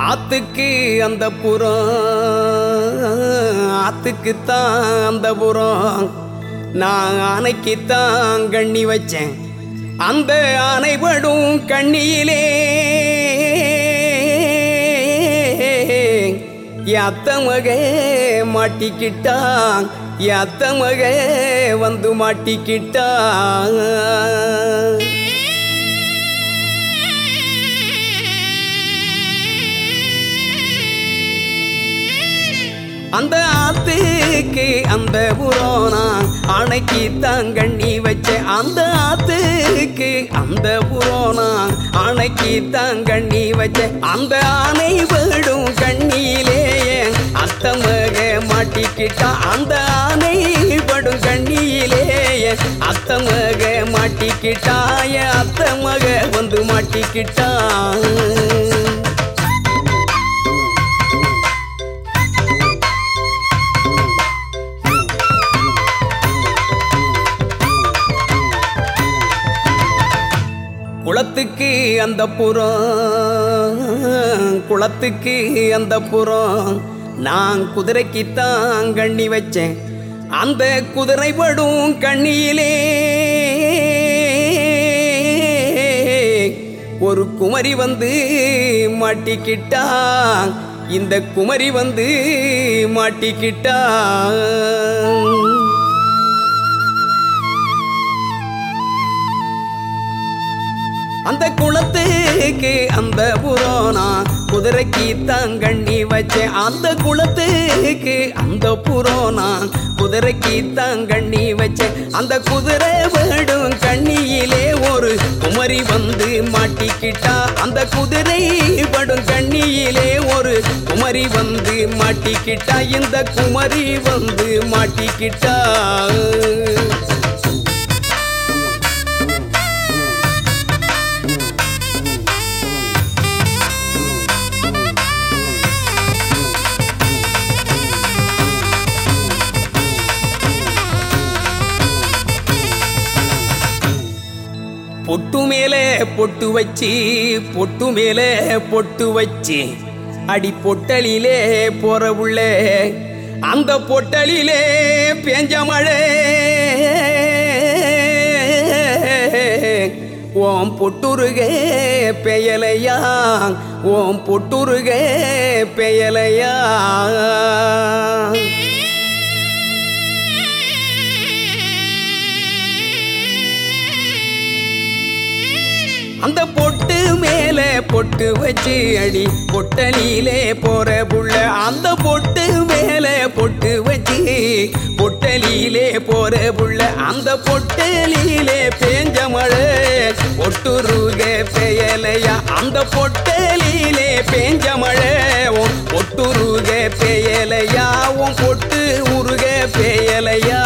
ஆத்துக்கு அந்த புறம் ஆத்துக்குத்தான் அந்த புறம் நான் ஆனைக்குத்தான் கண்ணி வச்சேன் அந்த ஆனைபடும் கண்ணியிலே எத்த மக மாட்டிக்கிட்டான் எத்த மக வந்து மாட்டிக்கிட்டான் அந்த ஆத்துக்கு அந்த புரோனா அணைக்கு தாங்கண்ணி வச்ச அந்த ஆத்துக்கு அந்த புரோனா அணைக்கு தாங்கண்ணி வச்ச அந்த ஆனை விடும் கண்ணியிலேயே அத்தமக மாட்டிக்கிட்டா அந்த ஆனை படும் கண்ணியிலேயே அத்தமக மாட்டிக்கிட்டாய அத்தமக வந்து மாட்டிக்கிட்டான் குளத்துக்கு அந்த புறம் குளத்துக்கு அந்த புறம் நான் குதிரைக்குத்தான் கண்ணி வச்சேன் அந்த குதிரை படும் கண்ணியிலே ஒரு குமரி வந்து மாட்டிக்கிட்டா இந்த குமரி வந்து மாட்டிக்கிட்டா அந்த குளத்துக்கு அந்த புரோனா குதிரைக்கு தாங்கண்ணி வச்சேன் அந்த குளத்துக்கு அந்த புரோனா குதிரைக்கு தாங்கண்ணி வச்சேன் அந்த குதிரை விடும் கண்ணியிலே ஒரு குமரி வந்து மாட்டிக்கிட்டா அந்த குதிரை படும் கண்ணியிலே ஒரு குமரி வந்து மாட்டிக்கிட்டா இந்த குமரி வந்து மாட்டிக்கிட்டா பொட்டு மேலே பொட்டு வச்சு பொட்டு மேலே பொட்டு வச்சு அடி பொட்டலிலே போற உள்ள அந்த பொட்டலிலே பேஞ்ச மழை ஓம் பொட்டுருகே பெயலையா ஓம் பொட்டுருகே பெயலையா அந்த பொட்டு மேல பொட்டு வச்சு அடி பொட்டலிலே போற புள்ள அந்த பொட்டு மேல பொட்டு வச்சு பொட்டலிலே போற புள்ள அந்த பொட்டலிலே பேஞ்ச மழை ஒட்டுருக பெயலையா அந்த பொட்டலிலே பேஞ்ச மழை உன் ஒட்டுருக பெயலையா உன் பொட்டு உருக பெயலையா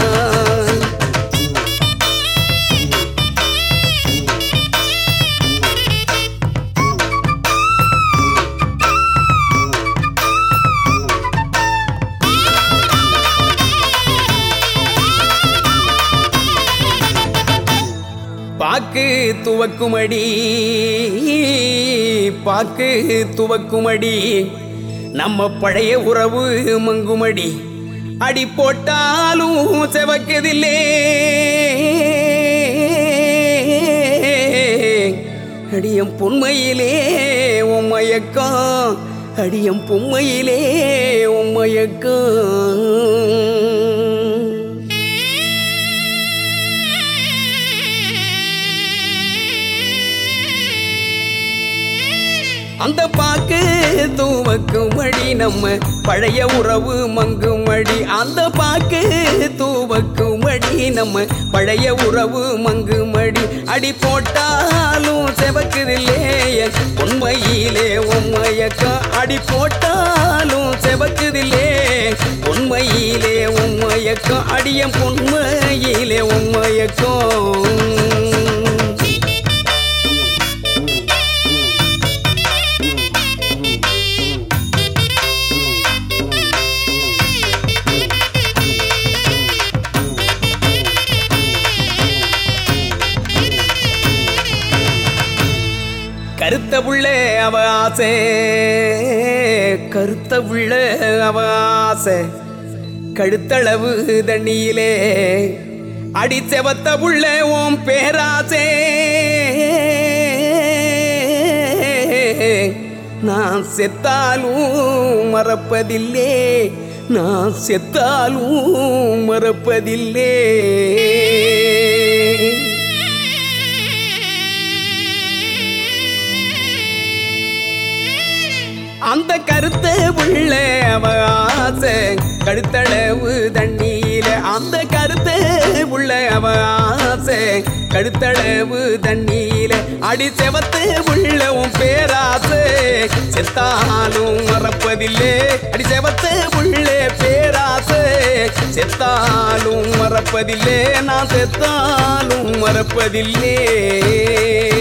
பாக்கு துவக்குமடி பாக்கு துவக்குமடி நம்ம பழைய உறவு மங்குமடி அடி போட்டாலும் செவக்கதில்லே அடியம் பொன்மையிலே உம்மையக்கம் அடியம் பொம்மையிலே உம்மையக்கம் அந்த பாக்கு தூவக்குமடி நம்ம பழைய உறவு மங்குமடி அந்த பாக்கு தூவக்குமடி நம்ம பழைய உறவு மங்குமடி அடி போட்டாலும் செவக்குதில்லே உண்மையிலே உண்மையக்கம் அடி போட்டாலும் செவக்குதில்லே உண்மையிலே உண்மையக்கம் அடியம் உண்மையிலே உண்மையக்கம் கருத்த புள்ள அவ ஆசை கருத்த புள்ள அவ ஆசை கழுத்தளவு தண்ணியிலே அடி செவத்த புள்ள ஓம் பேராசே நான் செத்தாலும் மறப்பதில்லே நான் செத்தாலும் மறப்பதில்லே அந்த கருத்த உள்ள அவ ஆசை கழுத்தளவு தண்ணீர அந்த கருத்த உள்ள அவ ஆசை கழுத்தளவு தண்ணீர அடி செவத்து உள்ள உன் பேராசை செத்தாலும் மறப்பதில்லே அடி செவத்து உள்ள பேராசை செத்தாலும் மறப்பதில்லே நான் செத்தாலும் மறப்பதில்லே